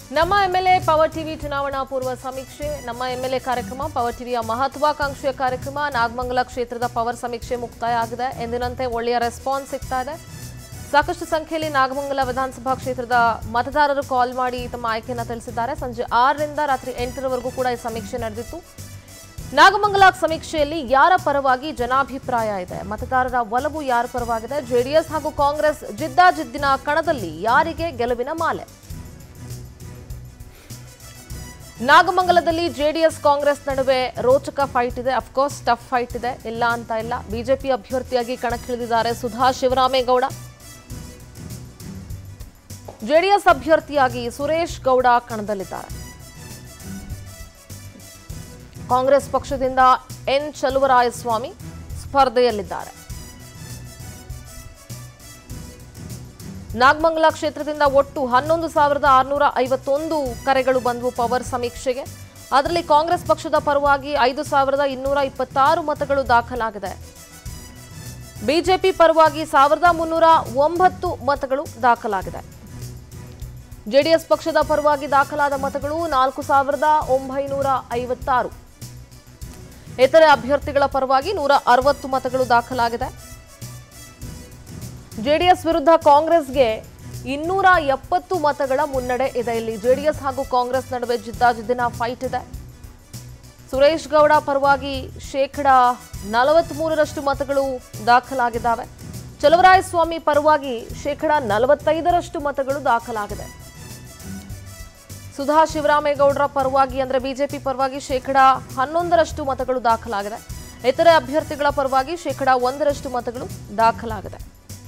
ನಮ್ಮ MLA power TV ಚುನಾವಣಾ ಪೂರ್ವ ಸಮೀಕ್ಷೆ ನಮ್ಮ ಎಂಎಲ್ಎ ಕಾರ್ಯಕ್ರಮ ಪವರ್ ಟಿವಿಯ ಮಹತ್ವಾಕಾಂಕ್ಷೆಯ ಕಾರ್ಯಕ್ರಮ ನಾಗಮಂಗಲ ಕ್ಷೇತ್ರದ ಪವರ್ ಸಮೀಕ್ಷೆ ಮುಕ್ತಾಯ ಆಗಿದೆ ಎಂದಿನಂತೆ ಒಳ್ಳೆಯ ರೆಸ್ಪಾನ್ಸ್ ಸಿಗ್ತಾ ಇದೆ ಸಾಕಷ್ಟು ಸಂಖ್ಯೆಯಲ್ಲಿ ನಾಗಮಂಗಲ ವಿಧಾನಸಭಾ ಕ್ಷೇತ್ರದ ಮತದಾರರು ಕಾಲ್ ಮಾಡಿ ತಮ್ಮ ಆಯ್ಕೆಯನ್ನು ತಿಳಿಸಿದ್ದಾರೆ ಸಂಜೆ ಆರರಿಂದ ರಾತ್ರಿ ಎಂಟರವರೆಗೂ ಕೂಡ ಈ ಸಮೀಕ್ಷೆ ನಡೆದಿತ್ತು ನಾಗಮಂಗಲ ಸಮೀಕ್ಷೆಯಲ್ಲಿ ಯಾರ ಪರವಾಗಿ ಜನಾಭಿಪ್ರಾಯ ಇದೆ ಮತದಾರರ ಒಲವು ಯಾರ ಪರವಾಗಿದೆ ಜೆಡಿಎಸ್ ಹಾಗೂ ಕಾಂಗ್ರೆಸ್ ಜಿದ್ದಾಜಿದ್ದಿನ ಕಣದಲ್ಲಿ ಯಾರಿಗೆ ಗೆಲುವಿನ ಮಾಲೆ ನಾಗಮಂಗಲದಲ್ಲಿ ಜೆಡಿಎಸ್ ಕಾಂಗ್ರೆಸ್ ನಡುವೆ ರೋಚಕ ಫೈಟ್ ಇದೆ ಅಫ್ಕೋರ್ಸ್ ಟಫ್ ಫೈಟ್ ಇದೆ ಇಲ್ಲ ಅಂತ ಇಲ್ಲ ಬಿಜೆಪಿ ಅಭ್ಯರ್ಥಿಯಾಗಿ ಕಣಕ್ಕಿಳಿದಿದ್ದಾರೆ ಸುಧಾ ಶಿವರಾಮೇಗೌಡ ಜೆಡಿಎಸ್ ಅಭ್ಯರ್ಥಿಯಾಗಿ ಸುರೇಶ್ ಗೌಡ ಕಣದಲ್ಲಿದ್ದಾರೆ ಕಾಂಗ್ರೆಸ್ ಪಕ್ಷದಿಂದ ಎನ್ ಚಲುವರಾಯಸ್ವಾಮಿ ಸ್ಪರ್ಧೆಯಲ್ಲಿದ್ದಾರೆ ನಾಗಮಂಗಲ ಕ್ಷೇತ್ರದಿಂದ ಒಟ್ಟು ಹನ್ನೊಂದು ಸಾವಿರದ ಆರುನೂರ ಐವತ್ತೊಂದು ಕರೆಗಳು ಬಂದವು ಪವರ್ ಸಮೀಕ್ಷೆಗೆ ಅದರಲ್ಲಿ ಕಾಂಗ್ರೆಸ್ ಪಕ್ಷದ ಪರವಾಗಿ ಐದು ಸಾವಿರದ ಇನ್ನೂರ ಇಪ್ಪತ್ತಾರು ಮತಗಳು ದಾಖಲಾಗಿದೆ ಬಿಜೆಪಿ ಪರವಾಗಿ ಸಾವಿರದ ಮುನ್ನೂರ ಒಂಬತ್ತು ಮತಗಳು ದಾಖಲಾಗಿದೆ ಜೆಡಿಎಸ್ ಪಕ್ಷದ ಪರವಾಗಿ ದಾಖಲಾದ ಮತಗಳು ನಾಲ್ಕು ಸಾವಿರದ ಒಂಬೈನೂರ ಐವತ್ತಾರು ಇತರೆ ಅಭ್ಯರ್ಥಿಗಳ ಪರವಾಗಿ ನೂರ ಅರವತ್ತು ಮತಗಳು ದಾಖಲಾಗಿದೆ ಜೆಡಿಎಸ್ ವಿರುದ್ಧ ಕಾಂಗ್ರೆಸ್ಗೆ ಇನ್ನೂರ ಎಪ್ಪತ್ತು ಮತಗಳ ಮುನ್ನಡೆ ಇದೆ ಇಲ್ಲಿ ಜೆಡಿಎಸ್ ಹಾಗೂ ಕಾಂಗ್ರೆಸ್ ನಡುವೆ ಜಿದ್ದಾಜಿದ್ದಿನ ಫೈಟ್ ಇದೆ ಸುರೇಶ್ ಗೌಡ ಪರವಾಗಿ ಶೇಕಡ ನಲವತ್ಮೂರರಷ್ಟು ಮತಗಳು ದಾಖಲಾಗಿದ್ದಾವೆ ಚಲವರಾಯಸ್ವಾಮಿ ಪರವಾಗಿ ಶೇಕಡ ನಲವತ್ತೈದರಷ್ಟು ಮತಗಳು ದಾಖಲಾಗಿದೆ ಸುಧಾ ಶಿವರಾಮೇಗೌಡರ ಪರವಾಗಿ ಅಂದ್ರೆ ಬಿಜೆಪಿ ಪರವಾಗಿ ಶೇಕಡ ಹನ್ನೊಂದರಷ್ಟು ಮತಗಳು ದಾಖಲಾಗಿದೆ ಇತರೆ ಅಭ್ಯರ್ಥಿಗಳ ಪರವಾಗಿ ಶೇಕಡ ಒಂದರಷ್ಟು ಮತಗಳು ದಾಖಲಾಗಿದೆ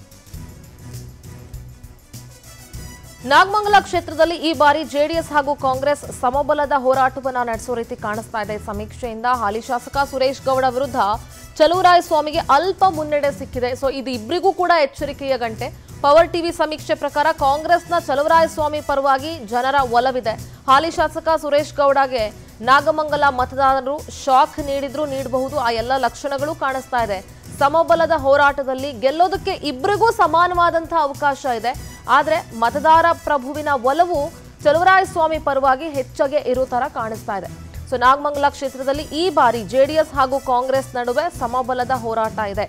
ನಾಗಮಂಗಲ ಕ್ಷೇತ್ರದಲ್ಲಿ ಈ ಬಾರಿ ಜೆಡಿಎಸ್ ಹಾಗೂ ಕಾಂಗ್ರೆಸ್ ಸಮಬಲದ ಹೋರಾಟವನ್ನ ನಡೆಸೋ ರೀತಿ ಕಾಣಿಸ್ತಾ ಇದೆ ಸಮೀಕ್ಷೆಯಿಂದ ಹಾಲಿ ಶಾಸಕ ಸುರೇಶ್ ಗೌಡ ವಿರುದ್ಧ ಚಲುವರಾಯ ಸ್ವಾಮಿಗೆ ಅಲ್ಪ ಮುನ್ನಡೆ ಸಿಕ್ಕಿದೆ ಸೊ ಇದು ಇಬ್ಬರಿಗೂ ಕೂಡ ಎಚ್ಚರಿಕೆಯ ಗಂಟೆ ಪವರ್ ಟಿವಿ ಸಮೀಕ್ಷೆ ಪ್ರಕಾರ ಕಾಂಗ್ರೆಸ್ನ ಚಲುವರಾಯ ಸ್ವಾಮಿ ಪರವಾಗಿ ಜನರ ಒಲವಿದೆ ಹಾಲಿ ಶಾಸಕ ಸುರೇಶ್ ಗೌಡಗೆ ನಾಗಮಂಗಲ ಮತದಾರರು ಶಾಕ್ ನೀಡಿದ್ರು ನೀಡಬಹುದು ಆ ಎಲ್ಲ ಲಕ್ಷಣಗಳು ಕಾಣಿಸ್ತಾ ಇದೆ ಸಮಬಲದ ಹೋರಾಟದಲ್ಲಿ ಗೆಲ್ಲೋದಕ್ಕೆ ಇಬ್ಬರಿಗೂ ಸಮಾನವಾದಂತಹ ಅವಕಾಶ ಇದೆ ಆದ್ರೆ ಮತದಾರ ಪ್ರಭುವಿನ ಒಲವು ಚಲುವರಾಯ ಸ್ವಾಮಿ ಪರವಾಗಿ ಹೆಚ್ಚಾಗೆ ಇರೋ ತರ ಕಾಣಿಸ್ತಾ ಇದೆ ಸೊ ನಾಗಮಂಗಲ ಕ್ಷೇತ್ರದಲ್ಲಿ ಈ ಬಾರಿ ಜೆಡಿಎಸ್ ಹಾಗೂ ಕಾಂಗ್ರೆಸ್ ನಡುವೆ ಸಮಬಲದ ಹೋರಾಟ ಇದೆ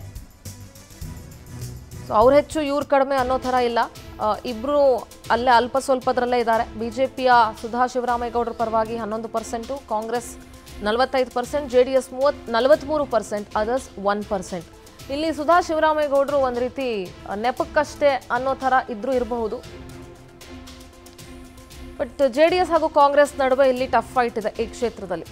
ಸೊ ಅವ್ರು ಹೆಚ್ಚು ಇವ್ರು ಕಡಿಮೆ ಅನ್ನೋ ಥರ ಇಲ್ಲ ಆ, ಇಬ್ರು ಅಲ್ಲೇ ಅಲ್ಪ ಸ್ವಲ್ಪದ್ರಲ್ಲೇ ಇದ್ದಾರೆ ಬಿಜೆಪಿಯ ಸುಧಾ ಶಿವರಾಮೇಗೌಡರ ಪರವಾಗಿ ಹನ್ನೊಂದು ಪರ್ಸೆಂಟು ಕಾಂಗ್ರೆಸ್ ನಲವತ್ತೈದು ಪರ್ಸೆಂಟ್ ಜೆ ಡಿ ಎಸ್ ಮೂವತ್ ನಲವತ್ತ್ಮೂರು ಪರ್ಸೆಂಟ್ ಅದರ್ಸ್ ಒನ್ ಪರ್ಸೆಂಟ್ ಇಲ್ಲಿ ಸುಧಾ ಶಿವರಾಮೇಗೌಡರು ಒಂದು ರೀತಿ ಆ, ನೆಪಕ್ಕಷ್ಟೇ ಅನ್ನೋ ಥರ ಇದ್ರೂ ಇರಬಹುದು ಬಟ್ ಜೆ ಡಿ ಎಸ್ ಹಾಗೂ ಕಾಂಗ್ರೆಸ್ ನಡುವೆ ಇಲ್ಲಿ ಟಫ್ ಫೈಟ್ ಇದೆ ಈ ಕ್ಷೇತ್ರದಲ್ಲಿ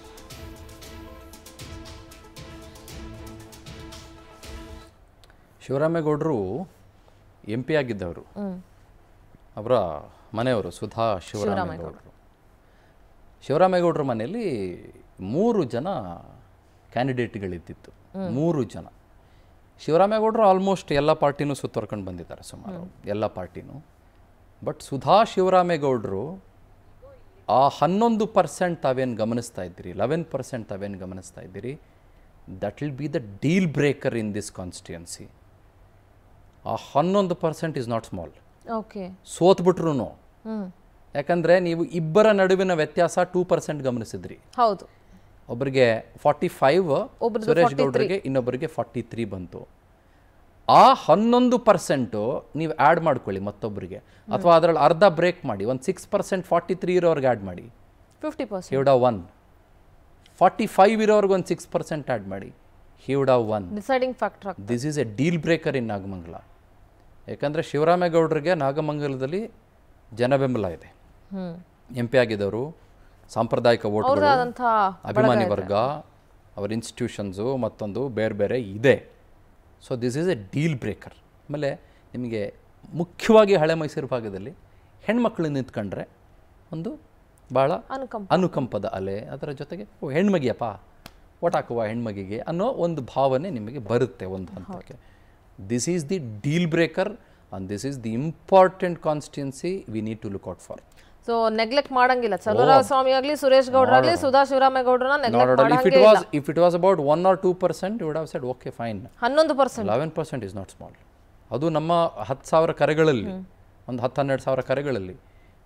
ಶಿವರಾಮೇಗೌಡರು ಎಂ ಪಿ ಆಗಿದ್ದವರು ಅವರ ಮನೆಯವರು ಸುಧಾ ಶಿವರಾಮೇಗೌಡರು ಶಿವರಾಮೇಗೌಡರ ಮನೆಯಲ್ಲಿ ಮೂರು ಜನ ಕ್ಯಾಂಡಿಡೇಟ್ಗಳಿದ್ದಿತ್ತು ಮೂರು ಜನ ಶಿವರಾಮೇಗೌಡರು ಆಲ್ಮೋಸ್ಟ್ ಎಲ್ಲ ಪಾರ್ಟಿನೂ ಸುತ್ತರ್ಕೊಂಡು ಬಂದಿದ್ದಾರೆ ಸುಮಾರು ಎಲ್ಲ ಪಾರ್ಟಿನೂ ಬಟ್ ಸುಧಾ ಶಿವರಾಮೇಗೌಡರು ಆ ಹನ್ನೊಂದು ಪರ್ಸೆಂಟ್ ತಾವೇನು ಗಮನಿಸ್ತಾ ಇದ್ದೀರಿ ಲೆವೆನ್ ಪರ್ಸೆಂಟ್ ತಾವೇನು ಗಮನಿಸ್ತಾ ಇದ್ದೀರಿ that will be the deal breaker in this constituency ಆ ಹನ್ನೊಂದು percent is not small okay ಸೋತ್ಬಿಟ್ರು ಹ್ಮ್ ಯಾಕಂದರೆ ನೀವು ಇಬ್ಬರ ನಡುವಿನ ವ್ಯತ್ಯಾಸ ಟೂ ಪರ್ಸೆಂಟ್ ಗಮನಿಸಿದ್ರಿ ಹೌದು ಒಬ್ಬರಿಗೆ ಫಾರ್ಟಿ ಫೈವ್ ಒಬ್ರದ್ದು ಸುರೇಶ್ ಗೌಡ್ರಿಗೆ ಇನ್ನೊಬ್ಬರಿಗೆ ಫಾರ್ಟಿ ತ್ರೀ ಬಂತು ಆ ಹನ್ನೊಂದು ಪರ್ಸೆಂಟು ನೀವು ಆ್ಯಡ್ ಮಾಡ್ಕೊಳ್ಳಿ ಮತ್ತೊಬ್ಬರಿಗೆ ಅಥವಾ ಅದರಲ್ಲಿ ಅರ್ಧ ಬ್ರೇಕ್ ಮಾಡಿ ಒಂದು ಸಿಕ್ಸ್ ಪರ್ಸೆಂಟ್ ಫಾರ್ಟಿ ತ್ರೀ ಇರೋರ್ಗೆ ಆ್ಯಡ್ ಮಾಡಿ ಫಿಫ್ಟಿ ಪರ್ಸೆಂಟ್ ಹಿವ್ಡ ಒನ್ ಫಾರ್ಟಿ ಫೈವ್ ಇರೋರ್ಗೆ ಒಂದು ಸಿಕ್ಸ್ ಪರ್ಸೆಂಟ್ ಆ್ಯಡ್ ಮಾಡಿ ಹಿವ್ಡ one deciding factor this is a deal breaker in Nagamangala ಯಾಕಂದರೆ ಶಿವರಾಮೇಗೌಡರಿಗೆ ನಾಗಮಂಗಲದಲ್ಲಿ ಜನಬೆಂಬಲ ಇದೆ ಹ್ಮ್ ಎಂ ಪಿ ಆಗಿದ್ದವರು ಸಾಂಪ್ರದಾಯಿಕ ಓಟ್ಗಳು ಅವ್ರದಾದಂಥ ಅಭಿಮಾನಿ ವರ್ಗ ಅವರ ಇನ್ಸ್ಟಿಟ್ಯೂಷನ್ಸು ಮತ್ತೊಂದು ಬೇರೆ ಬೇರೆ ಇದೆ so this is a deal breaker ಆಮೇಲೆ ನಿಮಗೆ ಮುಖ್ಯವಾಗಿ ಹಳೆ ಮೈಸೂರು ಭಾಗದಲ್ಲಿ ಹೆಣ್ಮಕ್ಳು ನಿಂತ್ಕೊಂಡ್ರೆ ಒಂದು ಭಾಳ ಅನುಕಂಪ ಅನುಕಂಪದ ಅಲೆ ಅದರ ಜೊತೆಗೆ ಓ ಹೆಣ್ಮಗಿಯಪ್ಪ ಓಟ್ ಹಾಕುವ ಹೆಣ್ಮಗಿಗೆ ಅನ್ನೋ ಒಂದು ಭಾವನೆ ನಿಮಗೆ ಬರುತ್ತೆ ಒಂದು ಹಂತಕ್ಕೆ this is the deal breaker and this is the important constituency we need to look out for so neglect ಮಾಡಂಗಿಲ್ಲ ಚಲುವರಾಯ ಸ್ವಾಮಿ ಆಗ್ಲಿ ಸುರೇಶ್ ಗೌಡ್ರ ಆಗ್ಲಿ ಸುಧಾ ಶಿವರಾಮೇಗೌಡರನ್ನ ನೆಗ್ಲೆಕ್ಟ್ ನೋಡೋಣ ಇಫ್ ಇಟ್ ಮಾಡಂಗೇ was if it was about one or two percent would have said okay fine ಹನ್ನೊಂದು ಪರ್ಸೆಂಟ್ eleven percent is not small ಅದು ನಮ್ಮ ಹತ್ತು ಸಾವಿರ ಕರೆಗಳಲ್ಲಿ ಒಂದು ಹತ್ತು ಹನ್ನೆರಡು ಸಾವಿರ ಕರೆಗಳಲ್ಲಿ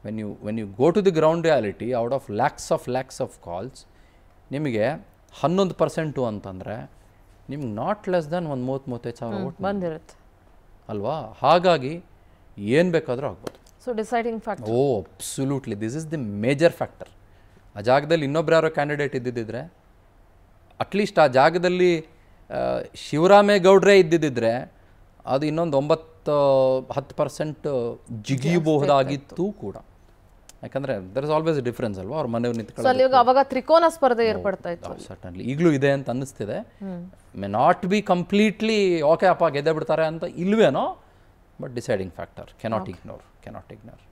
when you when you go to the ground reality out of lakhs of lakhs of calls ನಿಮಗೆ ಹನ್ನೊಂದು ಪರ್ಸೆಂಟು ಅಂತಂದರೆ ನಿಮ್ಗೆ ನಾಟ್ ಲೆಸ್ ದೆನ್ ಒಂದು ಮೂವತ್ತು ಮೂವತ್ತೈದು ಸಾವಿರ ಓಟ್ ಬಂದಿರುತ್ತೆ ಅಲ್ವಾ ಹಾಗಾಗಿ ಏನು ಬೇಕಾದರೂ ಆಗ್ಬೋದು so deciding factor absolutely this is the major factor ಆ ಜಾಗದಲ್ಲಿ ಇನ್ನೊಬ್ರು ಯಾರೋ ಕ್ಯಾಂಡಿಡೇಟ್ ಇದ್ದಿದ್ದಿದ್ರೆ ಅಟ್ಲೀಸ್ಟ್ ಆ ಜಾಗದಲ್ಲಿ ಆ, ಶಿವರಾಮೇಗೌಡ್ರೇ ಇದ್ದಿದ್ದಿದ್ರೆ ಅದು ಇನ್ನೊಂದು ಒಂಬತ್ತು ಹತ್ತು ಪರ್ಸೆಂಟ್ ಜಿಗಿಯಬಹುದಾಗಿತ್ತು ಕೂಡ ಯಾಕಂದರೆ ದರ್ ಇಸ್ ಆಲ್ವೇಸ್ ಡಿಫ್ರೆನ್ಸ್ ಅಲ್ವಾ ಅವ್ರ ಮನೆಯವ್ರು ಸೊ ನಿಂತ್ಕೊಳ್ಳೋದು ಅಲ್ಲಿ ಇವಾಗ ಅವಾಗ ತ್ರಿಕೋನ ಸ್ಪರ್ಧೆ ಏರ್ಪಡ್ತಾ ಇತ್ತು ಸರ್ಟನ್ಲಿ ಈಗಲೂ ಇದೆ ಅಂತ ಅನ್ನಿಸ್ತಿದೆ may not be completely okay ಅಪ್ಪ ಗೆದ್ದೆ ಬಿಡ್ತಾರೆ ಅಂತ ಇಲ್ವೇನೋ but deciding factor cannot ignore cannot ignore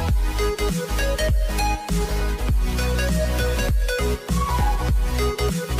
Thank you.